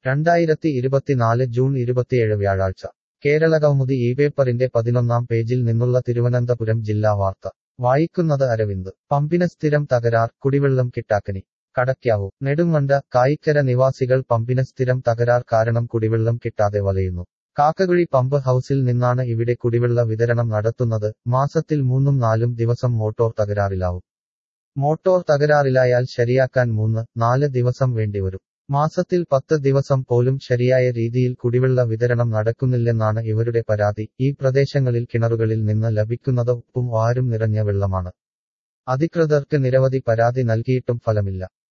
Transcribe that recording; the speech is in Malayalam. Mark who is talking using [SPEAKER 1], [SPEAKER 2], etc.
[SPEAKER 1] രണ്ടായിരത്തി ഇരുപത്തിനാല് ജൂൺ ഇരുപത്തിയേഴ് വ്യാഴാഴ്ച കേരളകൗമുദി ഈ പേപ്പറിന്റെ പതിനൊന്നാം പേജിൽ നിന്നുള്ള തിരുവനന്തപുരം ജില്ലാ വാർത്ത വായിക്കുന്നത് അരവിന്ദ് പമ്പിന് സ്ഥിരം തകരാർ കുടിവെള്ളം കിട്ടാക്കനി കടയ്ക്കാവൂ നെടുമണ്ട കായിക്കര നിവാസികൾ പമ്പിന് സ്ഥിരം തകരാർ കാരണം കുടിവെള്ളം കിട്ടാതെ വലയുന്നു കാക്കകുഴി പമ്പ് ഹൌസിൽ നിന്നാണ് ഇവിടെ കുടിവെള്ള വിതരണം നടത്തുന്നത് മാസത്തിൽ മൂന്നും നാലും ദിവസം മോട്ടോർ തകരാറിലാവും മോട്ടോർ തകരാറിലായാൽ ശരിയാക്കാൻ മൂന്ന് നാല് ദിവസം വേണ്ടിവരും മാസത്തിൽ പത്ത് ദിവസം പോലും ശരിയായ രീതിയിൽ കുടിവെള്ള വിതരണം നടക്കുന്നില്ലെന്നാണ് ഇവരുടെ പരാതി ഈ പ്രദേശങ്ങളിൽ കിണറുകളിൽ നിന്ന് ലഭിക്കുന്നത് ഉപ്പും വാരും നിറഞ്ഞ വെള്ളമാണ് അധികൃതർക്ക് നിരവധി പരാതി നൽകിയിട്ടും ഫലമില്ല